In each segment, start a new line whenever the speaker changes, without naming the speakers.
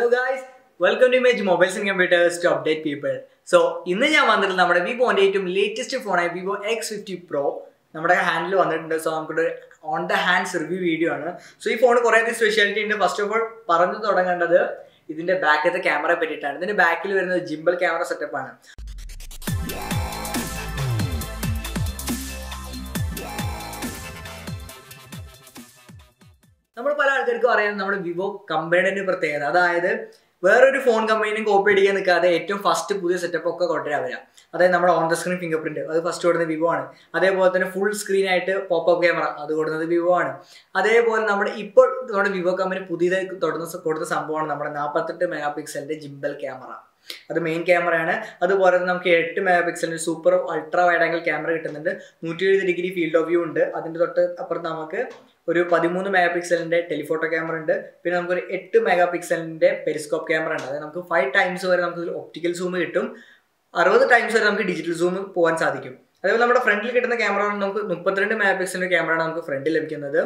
hello guys welcome to Image mobiles and computers to update people so ഇന്ന് ഞാൻ വന്നിട്ടുള്ളത് നമ്മുടെ വിവോന്റെ ഏറ്റവും ലേറ്റസ്റ്റ് ഫോണായ വിവോ എക്സ് ഫിഫ്റ്റി പ്രോ നമ്മുടെ ഹാൻഡിൽ വന്നിട്ടുണ്ട് സോ നമുക്കൊരു on the hands review video ആണ് സോ ഈ ഫോൺ കുറേ അധികം സ്പെഷ്യാലിറ്റി ഉണ്ട് ഫസ്റ്റ് ഓഫ് ഓൾ പറഞ്ഞു തുടങ്ങേണ്ടത് ഇതിന്റെ ബാക്കിലത്തെ ക്യാമറ പറ്റിയിട്ടാണ് ഇതിന്റെ ബാക്കിൽ വരുന്നത് ജിംബൽ ക്യാമറ സെറ്റപ്പ് ആണ് നമ്മൾ പല ആൾക്കാർക്കും അറിയാം നമ്മുടെ വിവോ കമ്പനിയുടെ പ്രത്യേകത അതായത് വേറൊരു ഫോൺ കമ്പനിയും കോപ്പി അടിക്കാൻ നിൽക്കാതെ ഏറ്റവും ഫസ്റ്റ് പുതിയ സെറ്റപ്പ് ഒക്കെ കൊണ്ടുവരാ അതായത് നമ്മുടെ on the screen fingerprint അത് ഫസ്റ്റ് കൊടുക്കുന്നത് വിവോ ആണ് അതേപോലെ തന്നെ ഫുൾ സ്ക്രീൻ ആയിട്ട് പോപ്പ് ക്യാമറ അത് കൊടുക്കുന്നത് വിവോ ആണ് അതേപോലെ നമ്മുടെ ഇപ്പോൾ നമ്മുടെ വിവോ കമ്പനി പുതിയതായി തുടർന്ന് കൊടുത്ത സംഭവമാണ് നമ്മുടെ നാൽപ്പത്തെട്ട് മെഗാ പിക്സലിന്റെ ജിംബൽ ക്യാമറ അത് മെയിൻ ക്യാമറയാണ് അതുപോലെ തന്നെ നമുക്ക് എട്ട് മെഗാ പിക്സലിന്റെ super ultra wide angle camera കിട്ടുന്നുണ്ട് നൂറ്റി എഴുപത് ഡിഗ്രി ഫീൽഡ് ഓഫ് വ്യൂ ഉണ്ട് അതിന്റെ തൊട്ട് അപ്പുറത്ത് നമുക്ക് ഒരു പതിമൂന്ന് മെഗാ പിക്സലിന്റെ ടെലിഫോട്ടോ ക്യാമറ ഉണ്ട് പിന്നെ നമുക്കൊരു എട്ട് മെഗാ പിക്സലിന്റെ പെരിസ്കോപ്പ് ക്യാമറ ഉണ്ട് അതായത് നമുക്ക് ഫൈവ് ടൈംസ് വരെ നമുക്ക് ഒപ്റ്റിക്കൽ സൂം കിട്ടും അറുപത് ടൈംസ് വരെ നമുക്ക് ഡിജിറ്റൽ സൂം പോകാൻ സാധിക്കും അതേപോലെ നമ്മുടെ ഫ്രണ്ടിൽ കിട്ടുന്ന ക്യാമറ നമുക്ക് മുപ്പത്തിരണ്ട് മെഗാ പിക്സലിന്റെ ക്യാമറയാണ് നമുക്ക് ഫ്രണ്ടിൽ ലഭിക്കുന്നത്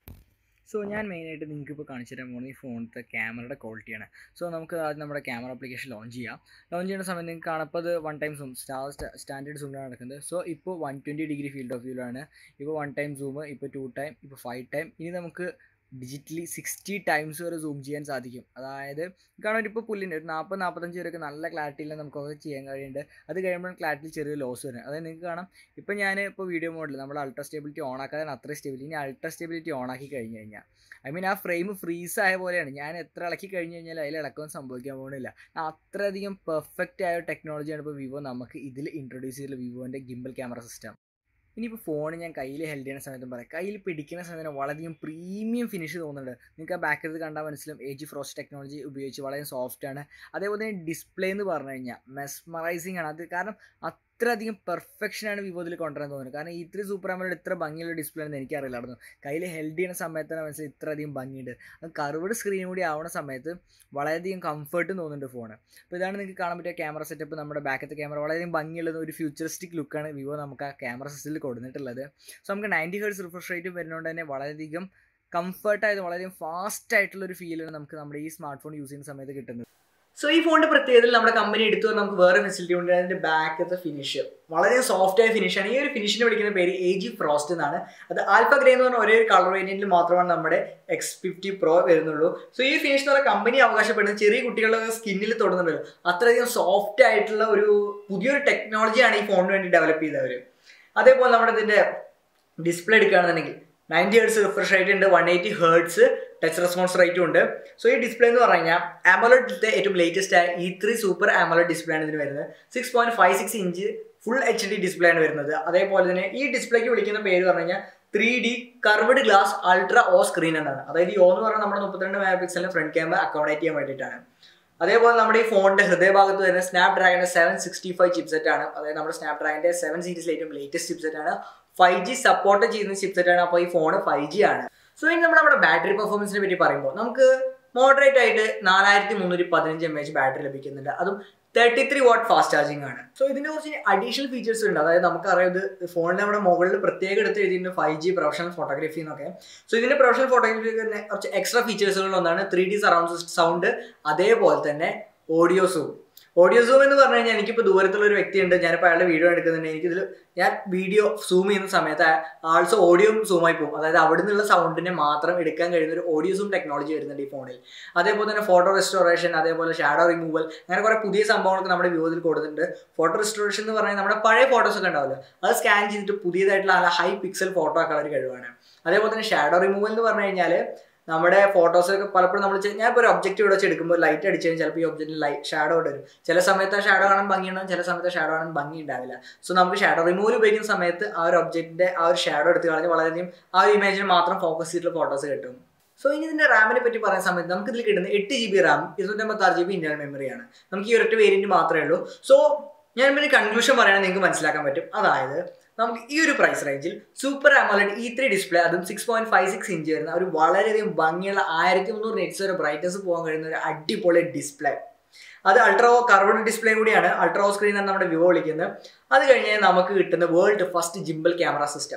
സോ ഞാൻ മെയിനായിട്ട് നിങ്ങൾക്ക് ഇപ്പോൾ കാണിച്ചു തരാൻ പോകുന്നത് ഈ ഫോണിലത്തെ ക്യാമറയുടെ ക്വാളിറ്റിയാണ് സോ നമുക്ക് ആദ്യം നമ്മുടെ ക്യാമറ ആപ്ലിക്കേഷൻ ലോഞ്ച് ചെയ്യാം ലോഞ്ച് ചെയ്യുന്ന സമയത്ത് നിങ്ങൾക്ക് കാണപ്പോൾ അത് one time zoom star standard സൂമിലാണ് നടക്കുന്നത് സോ ഇപ്പോൾ one twenty degree field of വ്യൂലാണ് ഇപ്പോൾ വൺ ടൈം സൂം ഇപ്പോൾ ടു ടൈം ഇപ്പോൾ ഫൈവ് ടൈം ഇനി നമുക്ക് ഡിജിറ്റലി സിക്സ്റ്റി ടൈംസ് വരെ സൂം ചെയ്യാൻ സാധിക്കും അതായത് കാരണം ഇപ്പോൾ പുല്ലിൻ്റെ ഒരു നാൽപ്പത് നാൽപ്പത്തഞ്ച് വരെയൊക്കെ നല്ല ക്ലാരിറ്റിയിൽ നമുക്കൊക്കെ ചെയ്യാൻ കഴിയുന്നുണ്ട് അത് കഴിയുമ്പോൾ ക്ലാരിറ്റി ചെറിയ ലോസ് വരും അതായത് നിങ്ങൾക്ക് കാണാം ഇപ്പോൾ ഞാൻ ഇപ്പോൾ വീഡിയോ മോഡിൽ നമ്മൾ അൾട്രാ സ്റ്റെബിലിറ്റി ഓൺ ആക്കാതെ അത്ര സ്റ്റെബിലിറ്റി ഇനി അൾട്രാ സ്റ്റെബിലിറ്റി ഓൺ ആക്കി കഴിഞ്ഞ് കഴിഞ്ഞാൽ ഐ മീൻ ആ ഫ്രെയിം ഫ്രീസ് ആയ പോലെയാണ് ഞാൻ എത്ര ഇളക്കി കഴിഞ്ഞ് കഴിഞ്ഞാൽ അതിൽ ഇളക്കം സംഭവിക്കാൻ പോകുന്നില്ല അത്രയധികം പെർഫെക്റ്റ് ആയ ടെക്നോളജിയാണ് ഇപ്പോൾ വിവോ നമുക്ക് ഇതിൽ ഇൻട്രൊഡ്യൂസ് ചെയ്തിട്ടുള്ള വിവോൻ്റെ ഗിംബൽ ക്യാമറ സിസ്റ്റം ഇനിയിപ്പോൾ ഫോൺ ഞാൻ കയ്യിൽ ഹെൽഡ് ചെയ്യുന്ന സമയത്തും പറയാം കയ്യിൽ പിടിക്കുന്ന സമയത്ത് വളരെയധികം പ്രീമിയം ഫിനിഷ് തോന്നുന്നുണ്ട് നിങ്ങൾക്ക് ആ ബാക്കിൽ കണ്ടാൽ മനസ്സിലും ഏജ് ഫ്രോസ്റ്റ് ടെക്നോളജി ഉപയോഗിച്ച് വളരെ സോഫ്റ്റ് ആണ് അതേപോലെ തന്നെ ഡിസ്പ്ലേ എന്ന് പറഞ്ഞു കഴിഞ്ഞാൽ മെസ്മറൈസിങ് ആണ് അത് കാരണം അത്രയധികം പെർഫെക്ഷനാണ് വിവോയിൽ കൊണ്ടുവരാൻ തോന്നുന്നത് കാരണം ഇത്ര സൂപ്പർ ആമലോട് ഇത്ര ഭംഗിയുള്ള ഡിസ്പ്ലേ ആണെന്ന് എനിക്കറിയില്ലായിരുന്നു കയ്യിൽ ഹെൽഡ് ചെയ്യുന്ന സമയത്താണ് മനസ്സിൽ ഇത്രയധികം ഭംഗിയുണ്ട് അത് കർവ്ഡ് സ്ക്രീൻ കൂടി ആവുന്ന സമയത്ത് വളരെയധികം കംഫർട്ടും തോന്നുന്നുണ്ട് ഫോൺ അപ്പോൾ ഇതാണ് നിങ്ങൾക്ക് കാണാൻ പറ്റിയ ക്യാമറ സെറ്റപ്പ് നമ്മുടെ ബാക്കത്തെ ക്യാമറ വളരെയധികം ഭംഗിയുള്ളത് ഒരു ഫ്യൂച്ചറിസ്റ്റിക് ലുക്കാണ് വിവോ നമുക്ക് ആ ക്യാമറ സിസ്റ്റത്തിൽ കൊടുത്തിട്ടുള്ളത് സോ നമുക്ക് നയൻറ്റി ഹേർട്സ് റിഫ്രഷ് റേറ്റ് വരുന്നതുകൊണ്ട് തന്നെ വളരെയധികം കംഫർട്ടായത് വളരെയധികം ഫാസ്റ്റ് ആയിട്ടുള്ള ഒരു ഫീലാണ് നമുക്ക് നമ്മുടെ ഈ സ്മാർട്ട് ഫോൺ യൂസ് ചെയ്യുന്ന സമയത്ത് കിട്ടുന്നത് സോ ഈ ഫോണിന്റെ പ്രത്യേകതയിൽ നമ്മുടെ കമ്പനി എടുത്തു നമുക്ക് വേറെ ഫെസിലിറ്റി ഉണ്ട് അതിന്റെ ബാക്കത്തെ ഫിനിഷ് വളരെ സോഫ്റ്റ് ആയ ഫിനിഷാണ് ഈ ഒരു ഫിനിഷിനെ വിളിക്കുന്ന പേര് എ ജി ഫ്രോസ്റ്റ് എന്നാണ് അത് ആൽഫ ഗ്രേ എന്ന് പറഞ്ഞ ഒരേ ഒരു കളർ വേരിയന്റിൽ മാത്രമാണ് നമ്മുടെ എക്സ് ഫിഫ്റ്റി പ്രോ വരുന്നുള്ളൂ സോ ഈ ഫിനിഷ് എന്ന് പറഞ്ഞാൽ കമ്പനി അവകാശപ്പെടുന്നത് ചെറിയ കുട്ടികളുടെ സ്കിന്നിൽ തൊടുന്നുണ്ടല്ലോ അത്രയധികം സോഫ്റ്റ് ആയിട്ടുള്ള ഒരു പുതിയൊരു ടെക്നോളജിയാണ് ഈ ഫോണിന് വേണ്ടി ഡെവലപ്പ് ചെയ്തവർ അതേപോലെ നമ്മുടെ ഇതിന്റെ ഡിസ്പ്ലേ എടുക്കുകയാണെന്നുണ്ടെങ്കിൽ നയൻറ്റി ഹേർട്സ് റിഫ്രഷ് റേറ്റ് ഉണ്ട് one eighty hertz touch response റേറ്റും ഉണ്ട് സോ ഈ ഡിസ്പ്ലേ എന്ന് പറഞ്ഞു കഴിഞ്ഞാൽ ആമലോഡിന്റെ ഏറ്റവും ലേറ്റസ്റ്റ് ആയ E three super AMOLED display ആണ് ഇതിന് വരുന്നത് six point five six inch full H D display ആണ് വരുന്നത് അതേപോലെ തന്നെ ഈ ഡിസ്പ്ലേക്ക് വിളിക്കുന്ന പേര് പറഞ്ഞു കഴിഞ്ഞാൽ three D curved glass ultra O screen എന്നാണ് അതായത് ഈ ഓ എന്ന് പറഞ്ഞാൽ നമ്മുടെ മുപ്പത്തിരണ്ട് മെഗാ പിക്സലിന്റെ ഫ്രണ്ട് ക്യാമറ അക്കോമഡേറ്റ് ചെയ്യാൻ വേണ്ടിയിട്ടാണ് അതേപോലെ നമ്മുടെ ഈ ഫോണിന്റെ ഹൃദയഭാഗത്ത് വരുന്ന സ്നാപ് ഡ്രാഗന്റെ സെവൻ സിക്സ്റ്റി ഫൈവ് ചിപ്സെറ്റ് ആണ് അതായത് നമ്മുടെ സ്നാപ് ഡ്രാഗന്റെ സെവൻ സീരീസിലെ ഏറ്റവും ലേറ്റസ്റ്റ് ചിപ്സെറ്റ് ആണ് ഫൈവ് ജി സപ്പോർട്ട് ചെയ്യുന്ന ചിപ്സെറ്റ് ആണ് അപ്പോൾ ഈ ഫോൺ ഫൈവ് ജി ആണ് സോ ഇനി നമ്മൾ നമ്മുടെ ബാറ്ററി പെർഫോമൻസിനെ പറ്റി പറയുമ്പോൾ നമുക്ക് മോഡറേറ്റ് ആയിട്ട് നാലായിരത്തി മുന്നൂറ്റി പതിനഞ്ച് എം എച്ച് ബാറ്ററി ലഭിക്കുന്നുണ്ട് അതും thirty three watt fast charging ആണ് സോ ഇതിന് കുറച്ച് അഡീഷണൽ ഫീച്ചേഴ്സ് ഉണ്ട് അതായത് നമുക്കറിയാം ഇത് ഫോണിൽ നമ്മുടെ മുകളിൽ പ്രത്യേകം എടുത്ത് എഴുതിയിട്ടുണ്ട് ഫൈവ് ജി പ്രൊഫഷണൽ ഫോട്ടോഗ്രാഫി എന്നൊക്കെ സോ ഇതിന്റെ പ്രൊഫഷണൽ ഫോട്ടോഗ്രാഫി തന്നെ കുറച്ച് എക്സ്ട്രാ ഫീച്ചേഴ്സുകളിൽ ഒന്നാണ് ത്രീ ഡി സറൗണ്ട് സൗണ്ട് അതേപോലെ തന്നെ ഓഡിയോ സൂം ഓഡിയോ സൂം എന്ന് പറഞ്ഞു കഴിഞ്ഞാൽ എനിക്കിപ്പോൾ ദൂരത്തുള്ള ഒരു വ്യക്തിയുണ്ട് ഞാനിപ്പോൾ അയാളുടെ വീഡിയോ എടുക്കുന്നുണ്ട് എനിക്കിതിൽ ഞാൻ വീഡിയോ സൂം ചെയ്യുന്ന സമയത്ത് ആൾസോ ഓഡിയോ സൂമായി പോകും അതായത് അവിടെ നിന്നുള്ള സൗണ്ടിനെ മാത്രം എടുക്കാൻ കഴിയുന്ന ഒരു ഓഡിയോ സൂം ടെക്നോളജി വരുന്നുണ്ട് ഈ ഫോണിൽ അതേപോലെ തന്നെ ഫോട്ടോ റെസ്റ്റോറേഷൻ അതേപോലെ ഷാഡോ റിമൂവൽ അങ്ങനെ കുറേ പുതിയ സംഭവങ്ങളൊക്കെ നമ്മുടെ വ്യൂവിൽ കൊടുത്തിട്ടുണ്ട് ഫോട്ടോ റെസ്റ്റോറേഷൻ എന്ന് പറഞ്ഞാൽ നമ്മുടെ പഴയ ഫോട്ടോസ് ഒക്കെ ഉണ്ടാവില്ല അത് സ്കാൻ ചെയ്തിട്ട് പുതിയതായിട്ടുള്ള നല്ല ഹൈ പിക്സൽ ഫോട്ടോ ആക്കാനുള്ള ഒരു കഴിവാണ് അതേപോലെ തന്നെ ഷാഡോ റിമൂവൽ എന്ന് പറഞ്ഞു കഴിഞ്ഞാൽ നമ്മുടെ ഫോട്ടോസൊക്കെ പലപ്പോഴും നമ്മൾ ഞാൻ ഇപ്പോൾ ഒരു ഒബ്ജക്റ്റ് ഇവിടെ വെച്ച് എടുക്കുമ്പോൾ ലൈറ്റ് അടിച്ചു കഴിഞ്ഞാൽ ചിലപ്പോൾ ഈ ഒബ്ജക്റ്റിന് ലൈറ്റ് ഷാഡോ വരും ചില സമയത്ത് ആ ഷാഡോ കാണാൻ ഭംഗിയുണ്ടാവും ചില സമയത്ത് ഷാഡോ കാണാൻ ഭംഗി ഉണ്ടാവില്ല സോ നമുക്ക് ഷാഡോ റിമൂവൽ ഉപയോഗിക്കുന്ന സമയത്ത് ആ ഒരു ഒബ്ജക്റ്റിന്റെ ആ ഒരു ഷാഡോ എടുത്ത് കളഞ്ഞ് വളരെയധികം ആ ഒരു ഇമേജിന് മാത്രം ഫോക്കസ് ചെയ്തിട്ടുള്ള ഫോട്ടോസ് കിട്ടും സോ ഇനി ഇതിന്റെ റാമിനെ പറ്റി പറയുന്ന സമയത്ത് നമുക്ക് ഇതിൽ കിട്ടുന്ന എട്ട് ജി ബി റാം ഇരുന്നൂറ്റമ്പത്തി ആറ് ജി ബി ഇന്റർണൽ മെമ്മറിയാണ് നമുക്ക് ഈ ഒരൊറ്റ വേരിയന്റ് മാത്രമേ ഉള്ളൂ സോ ഞാൻ പിന്നെ കൺക്ലൂഷൻ പറയുകയാണെങ്കിൽ നിങ്ങൾക്ക് മനസ്സിലാക്കാൻ പറ്റും അതായത് നമുക്ക് ഈ ഒരു പ്രൈസ് റേഞ്ചിൽ super AMOLED E three display അതും six point five six inch വരുന്ന ഒരു വളരെയധികം ഭംഗിയുള്ള ആയിരത്തി മുന്നൂറ് നെറ്റ്സ് വരെ ബ്രൈറ്റ്നസ് പോകാൻ കഴിയുന്ന ഒരു അടിപൊളി ഡിസ്പ്ലേ അത് അൾട്രാ കർവഡ് ഡിസ്പ്ലേ കൂടിയാണ് അൾട്രാ സ്ക്രീൻ എന്നാണ് നമ്മുടെ വിവോ വിളിക്കുന്നത് അത് കഴിഞ്ഞ് നമുക്ക് കിട്ടുന്ന world first gimbal camera system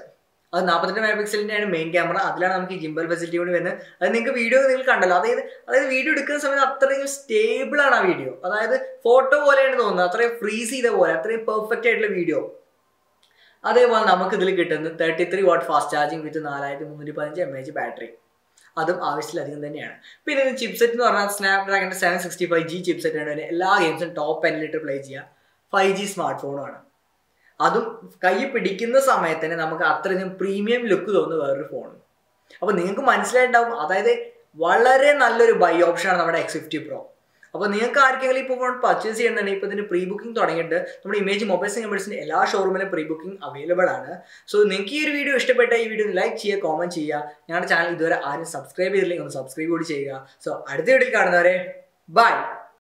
അത് നാൽപ്പത്തെട്ട് മെഗാ പിക്സലിൻ്റെയാണ് മെയിൻ ക്യാമറ അതിലാണ് നമുക്ക് ഈ ജിംബൽ ഫെസിലിറ്റി കൂടി വരുന്നത് അത് നിങ്ങൾക്ക് വീഡിയോ നിങ്ങൾ കണ്ടല്ലോ അതായത് അതായത് വീഡിയോ എടുക്കുന്ന സമയത്ത് അത്രയും സ്റ്റേബിൾ ആണ് ആ വീഡിയോ അതായത് ഫോട്ടോ പോലെയാണ് തോന്നുന്നത് അത്രയും ഫ്രീസ് ചെയ്ത പോലെ അത്രയും പെർഫെക്റ്റ് ആയിട്ടുള്ള വീഡിയോ അതേപോലെ നമുക്ക് ഇതിൽ കിട്ടുന്നത് thirty three watt fast charging with നാലായിരത്തി മുന്നൂറ്റി പതിനഞ്ച് എം എച്ച് ബാറ്ററി അതും ആവശ്യത്തിലധികം തന്നെയാണ് പിന്നെ ഇത് ചിപ്സെറ്റ് എന്ന് പറഞ്ഞാൽ സ്നാപ് ഡ്രാഗണിൻ്റെ seven sixty five G chipset ആണ് വരുന്നത് എല്ലാ ഗെയിംസും ടോപ്പ് എൻഡിലിട്ട് പ്ലേ ചെയ്യുക ഫൈവ് ജി സ്മാർട്ട് ഫോണുമാണ് അതും കൈ പിടിക്കുന്ന സമയത്ത് തന്നെ നമുക്ക് അത്രയധികം പ്രീമിയം ലുക്ക് തോന്നുന്ന വേറൊരു ഫോൺ അപ്പോൾ നിങ്ങൾക്ക് മനസ്സിലായിട്ടുണ്ടാവും അതായത് വളരെ നല്ലൊരു ബൈ ഓപ്ഷനാണ് നമ്മുടെ എക്സ് ഫിഫ്റ്റി പ്രോ അപ്പോൾ നിങ്ങൾക്ക് ആർക്കെങ്കിലും ഇപ്പോൾ ഫോൺ പർച്ചേസ് ചെയ്യുന്നുണ്ടെങ്കിൽ ഇപ്പോൾ ഇതിന് പ്രീ ബുക്കിംഗ് തുടങ്ങിയിട്ട് നമ്മുടെ ഇമേജ് മൊബൈൽസ് കമ്പനീസിൻ്റെ എല്ലാ ഷോറൂമിലും പ്രീ ബുക്കിംഗ് അവൈലബിൾ ആണ് സോ നിങ്ങൾക്ക് ഈ ഒരു വീഡിയോ ഇഷ്ടപ്പെട്ട ഈ വീഡിയോ ലൈക്ക് ചെയ്യുക കോമൻറ്റ് ചെയ്യുക ഞങ്ങളുടെ ചാനൽ ഇതുവരെ ആരും സബ്സ്ക്രൈബ് ചെയ്തില്ലെങ്കിൽ ഒന്ന് സബ്സ്ക്രൈബ് കൂടി ചെയ്യുക സോ അടുത്ത വീഡിയോയിൽ കാണുന്നവരെ ബൈ